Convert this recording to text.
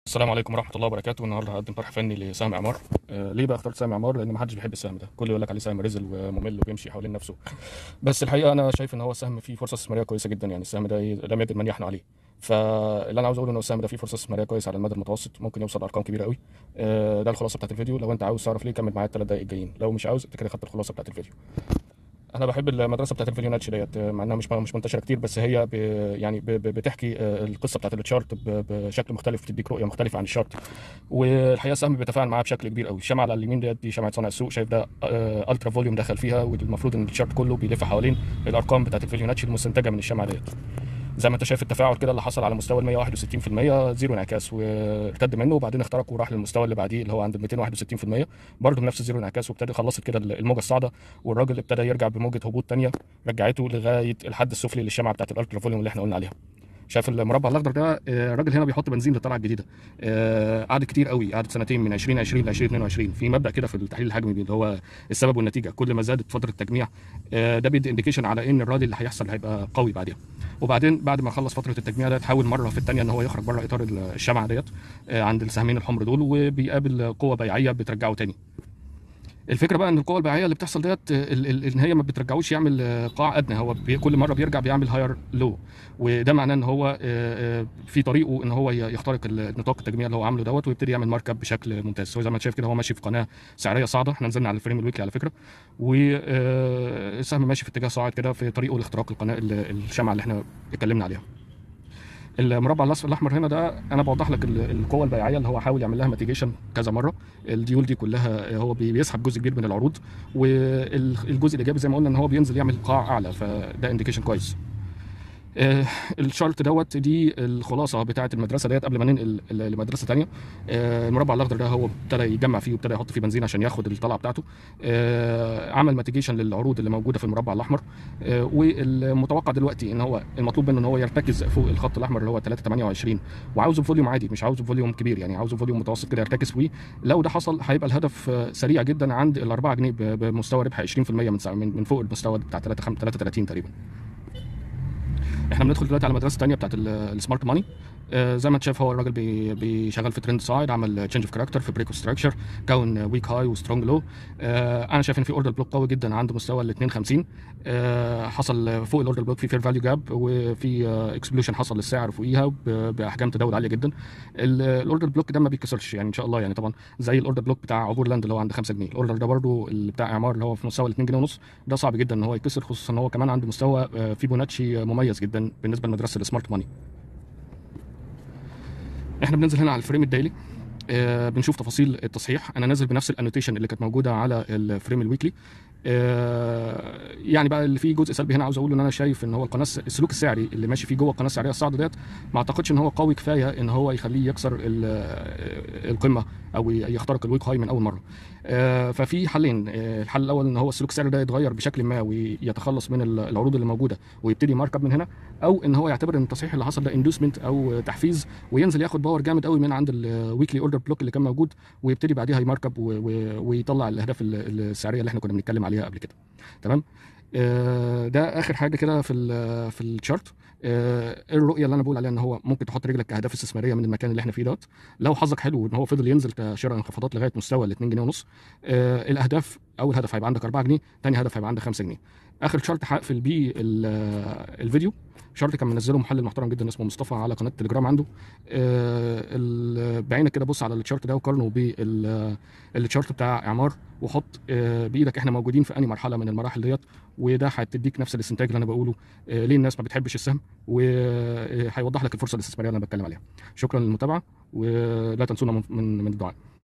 السلام عليكم ورحمه الله وبركاته النهارده هقدم طرح فني لسهم عمار آه ليه بقى اخترت سهم عمار لان ما حدش بيحب السهم ده كله يقول لك عليه سهم رزل وممل وبيمشي حوالين نفسه بس الحقيقه انا شايف ان هو سهم فيه فرصه استثماريه كويسه جدا يعني السهم ده إيه، لم يجد من يحنو عليه فاللي انا عاوز اقوله ان السهم ده فيه فرصه استثماريه كويسه على المدى المتوسط ممكن يوصل ارقام كبيره قوي آه ده الخلاصه بتاعت الفيديو لو انت عاوز تعرف ليه كمل معايا الثلاث دقائق الجايين لو مش عاوز انت كده خدت الخلاصه بتاعت الفيديو انا بحب المدرسه بتاعت الفيديو ناتش ديت مع انها مش مش منتشره كتير بس هي ب يعني ب ب بتحكي آه، القصه بتاعت التشارت ب- بشكل مختلف بتديك رؤيه مختلفه عن الشارت والحقيقه السهم بيتفاعل معاها بشكل كبير قوي الشمعه على اليمين ديت دي شمعه صانع السوق شايف ده آه، الترا فوليوم دخل فيها والمفروض ان الشارت كله بيلف حوالين الارقام بتاعت الفيديو ناتش المستنتجه من الشمعه ديت زي ما انت شايف التفاعل كده اللي حصل على مستوى ال 161% زيرو انعكاس وارتد منه وبعدين اخترق وراح للمستوى اللي بعديه اللي هو عند 261% برضه بنفس الزيرو انعكاس وابتدى خلصت كده الموجه الصاعده والراجل ابتدى يرجع بموجه هبوط تانية رجعته لغايه الحد السفلي للشمعه بتاعت الالترا فوليوم اللي احنا قلنا عليها شايف المربع الاخضر ده آه، الراجل هنا بيحط بنزين للطلعه الجديده آه، قعد كتير قوي قعد سنتين من 2020 ل 2022 في مبدا كده في التحليل الحجمي اللي هو السبب والنتيجه كل ما زادت فتره التجميع آه، ده بيدي انديكيشن على ان الرالي اللي هيحصل هيبقى قوي بعدها وبعدين بعد ما خلص فتره التجميع ده تحاول مره في الثانيه ان هو يخرج بره اطار الشمعه ديت آه، عند السهمين الحمر دول وبيقابل قوه بيعيه بترجعه تاني الفكره بقى ان القوه البيعيه اللي بتحصل ديت آه، ال- ال- ان هي ما بترجعوش يعمل آه، قاع ادنى هو بي كل مره بيرجع بيعمل هاير لو وده معناه ان هو آه، آه، في طريقه ان هو ي- يخترق ال- نطاق التجميع اللي هو عامله دوت ويبتدي يعمل ماركب بشكل ممتاز هو زي ما انت شايف كده هو ماشي في قناه سعريه صاعده احنا نزلنا على الفريم الويكلي على فكره والسهم ماشي في اتجاه صاعد كده في طريقه لاختراق القناه ال- الشمعه اللي احنا اتكلمنا عليها المربع الاصفر الاحمر هنا ده انا بوضح لك ال- القوه البيعيه اللي هو حاول يعمل لها ماتيجيشن كذا مره الديول دي كلها هو بي- بيسحب جزء كبير من العروض والجزء الايجابي زي ما قلنا ان هو بينزل يعمل قاع اعلى فده انديكيشن كويس آه، الشارت دوت دي الخلاصه بتاعه المدرسه ديت قبل ما ننقل ل- لمدرسه ثانيه المربع الاخضر ده هو ابتدى يجمع فيه وابتدى يحط فيه بنزين عشان ياخد الطلعه بتاعته آه، عمل ماتيجيشن للعروض اللي موجوده في المربع الاحمر آه، والمتوقع دلوقتي ان هو المطلوب منه ان هو يرتكز فوق الخط الاحمر اللي هو 328 وعاوزه بفوليوم عادي مش عاوزه بفوليوم كبير يعني عاوزه فوليوم متوسط كده يرتكز فيه لو ده حصل هيبقى الهدف آه، سريع جدا عند ال 4 جنيه ب- بمستوى ربح 20% من سع- من من فوق المستوى بتاع 33 تقريبا احنا بندخل دلوقتي على مدرسه ثانيه بتاعت ال- السمارت ماني آه، زي ما انت شايف هو الراجل بي- بيشغل في ترند سايد عمل تشينج اوف كاركتر في بريك ستراكشر كون ويك هاي وسترونج لو انا شايف ان في اوردر بلوك قوي جدا عند مستوى ال 52 آه، حصل فوق الاوردر بلوك في فير فاليو جاب وفي اكسبلوشن حصل للسعر فوقيها ب- باحجام تداول عاليه جدا ال- الاوردر بلوك ده ما بيتكسرش يعني ان شاء الله يعني طبعا زي الاوردر بلوك بتاع عبور لاند اللي هو عند 5 جنيه الاوردر ده برده اللي بتاع اعمار اللي هو في مستوى ال 2 جنيه ونص ده صعب جدا ان هو يتكسر خصوصا ان هو كمان عنده مستوى آه، فيبوناتشي مميز جدا بالنسبه لمدرسه السمارت ماني احنا بننزل هنا على الفريم الدايلي آه بنشوف تفاصيل التصحيح انا نازل بنفس الانوتيشن اللي كانت موجوده على الفريم الويكلي آه يعني بقى اللي فيه جزء سلبي هنا عاوز اقول ان انا شايف ان هو القناه الس- السلوك السعري اللي ماشي فيه جوه القناه السعريه الصاعده ديت ما اعتقدش ان هو قوي كفايه ان هو يخليه يكسر ال- آه، القمه او يخترق الويك هاي من اول مره آه ففي حلين آه الحل الاول ان هو السلوك السعري ده يتغير بشكل ما ويتخلص من ال- العروض اللي موجوده ويبتدي مارك من هنا او ان هو يعتبر ان التصحيح اللي حصل ده اندوسمنت او تحفيز وينزل ياخد باور جامد قوي من عند الويكلي اوردر بلوك اللي كان موجود ويبتدي بعديها يماركب و- و- ويطلع الاهداف ال- السعريه اللي احنا كنا بنتكلم عليها قبل كده تمام آه، ده اخر حاجه كده في ال في الشارت آه، ايه الرؤيه اللي انا بقول عليها ان هو ممكن تحط رجلك كاهداف استثماريه من المكان اللي احنا فيه دوت لو حظك حلو ان هو فضل ينزل كشراء انخفاضات لغايه مستوى ال 2 جنيه ونص آه، الاهداف اول هدف هيبقى عندك 4 جنيه ثاني هدف هيبقى عندك 5 جنيه اخر شارت هقفل بيه ال- الفيديو شارت كان منزله محلل محترم جدا اسمه مصطفى على قناه تليجرام عنده آه، ال- بعينك كده بص على الشارت ده وقارنه بالشارت بتاع اعمار وحط آه، بايدك احنا موجودين في انهي مرحله من المراحل ديت وده هتديك نفس الاستنتاج اللي انا بقوله آه، ليه الناس ما بتحبش السهم وهيوضح لك الفرصه الاستثماريه اللي انا بتكلم عليها شكرا للمتابعه ولا تنسونا من من من الدعاء